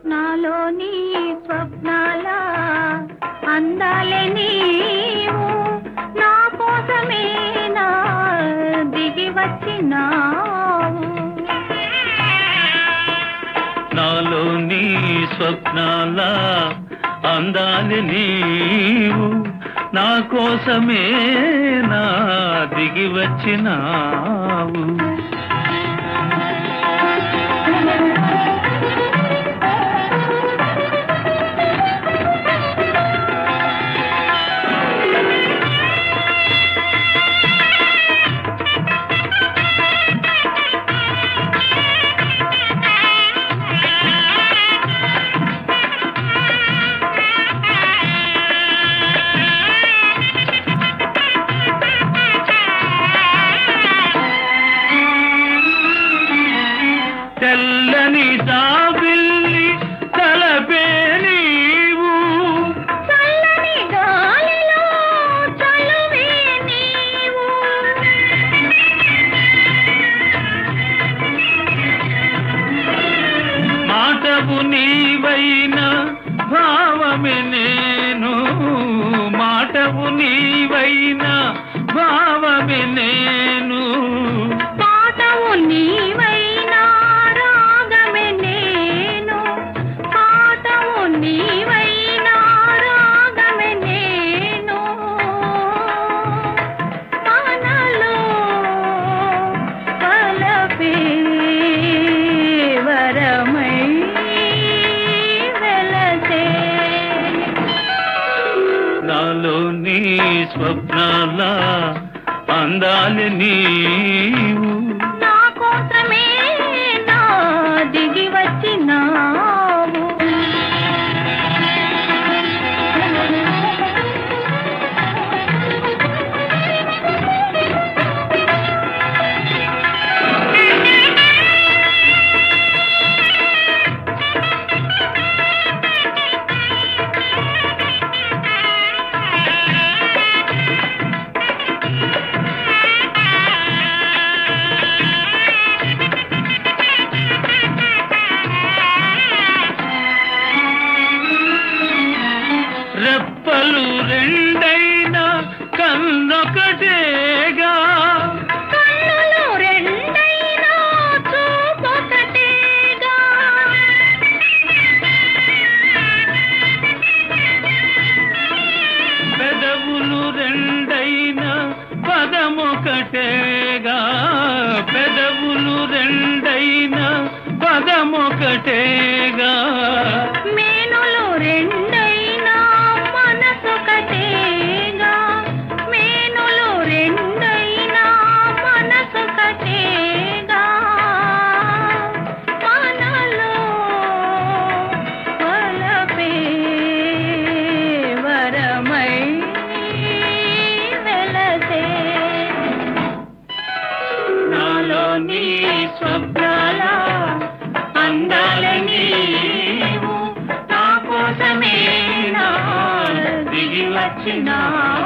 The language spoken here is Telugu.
నాలోని స్వప్నాల అందాలే నీవు నా కోసమే నా దిగి వచ్చినావు నాలో నీ స్వప్నాల అందాలి నీవు నా కోసమే నా దిగి వచ్చినావు తెల్లని జాబిల్లి తలపే నీవు చల్లని గాలిలో చలువే నీవు మాటవు నీవైన భావమే నేను మాటవు నీవైన భావమే నేను పాటవు నీవైనా రాగమే నేను పాటవు నీవైనా రాగమే నేను మనలో కలపే వరమై వెలసే నాలో నీ స్వప్నాల అందాలి నీవు నా కోసమే నా దిగి వచ్చినావు రెప్పలు రెండైనా కన్నొకటేగా కన్నులు రెండైనా చూపొకటేగా పెదవులు రెండైనా పదమొకటేగా పెదవులు రెండైనా పదమొకటేగా మేనులు రెండైనా మనసొకటేగా మేనులు రెండైనా మనసొకటేగా మనలో వలపే వరమై వెలసే నాలో నీ స్వప్నాల అందాలని నీవు నా కోసమే నా దిగి వచ్చినా